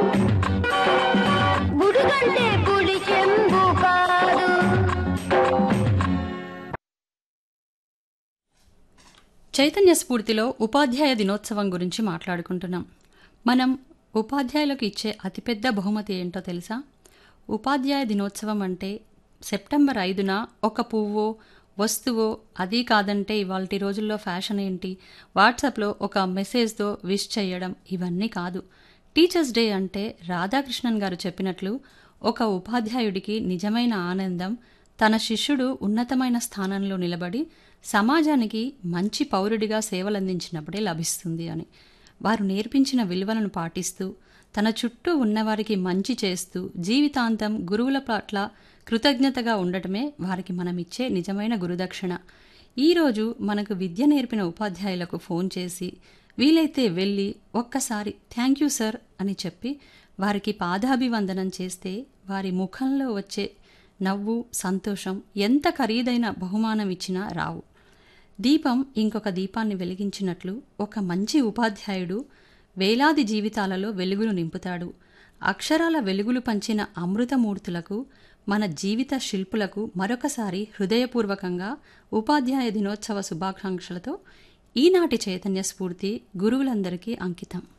గుడి కంటే పుడి చెంబు కాదు చైతన్య స్ఫూర్తిలో ఉపాధ్యాయ దినోత్సవం గురించి మాట్లాడుకుంటున్నాం మనం ఉపాధ్యాయులకు ఇచ్చే అతిపెద్ద బహుమతి ఏంటో తెలుసా ఉపాధ్యాయ దినోత్సవం అంటే సెప్టెంబర్ ఐదున ఒక పువ్వో వస్తువో అది కాదంటే ఇవాళ రోజుల్లో ఫ్యాషన్ ఏంటి వాట్సాప్లో ఒక మెసేజ్తో విష్ చేయడం ఇవన్నీ కాదు టీచర్స్ డే అంటే రాధాకృష్ణన్ గారు చెప్పినట్లు ఒక ఉపాధ్యాయుడికి నిజమైన ఆనందం తన శిష్యుడు ఉన్నతమైన స్థానంలో నిలబడి సమాజానికి మంచి పౌరుడిగా సేవలందించినప్పుడే లభిస్తుంది అని వారు నేర్పించిన విలువలను పాటిస్తూ తన చుట్టూ ఉన్నవారికి మంచి చేస్తూ జీవితాంతం గురువుల పట్ల కృతజ్ఞతగా ఉండటమే వారికి మనం ఇచ్చే నిజమైన గురుదక్షిణ ఈరోజు మనకు విద్య నేర్పిన ఉపాధ్యాయులకు ఫోన్ చేసి వీలైతే వెళ్ళి ఒక్కసారి థ్యాంక్ యూ సార్ అని చెప్పి వారికి పాదాభివందనం చేస్తే వారి ముఖంలో వచ్చే నవ్వు సంతోషం ఎంత ఖరీదైన బహుమానం ఇచ్చినా రావు దీపం ఇంకొక దీపాన్ని వెలిగించినట్లు ఒక మంచి ఉపాధ్యాయుడు వేలాది జీవితాలలో వెలుగులు నింపుతాడు అక్షరాల వెలుగులు పంచిన అమృతమూర్తులకు మన జీవిత శిల్పులకు మరొకసారి హృదయపూర్వకంగా ఉపాధ్యాయ దినోత్సవ శుభాకాంక్షలతో ఈనాటి చైతన్య స్ఫూర్తి గురువులందరికీ అంకితం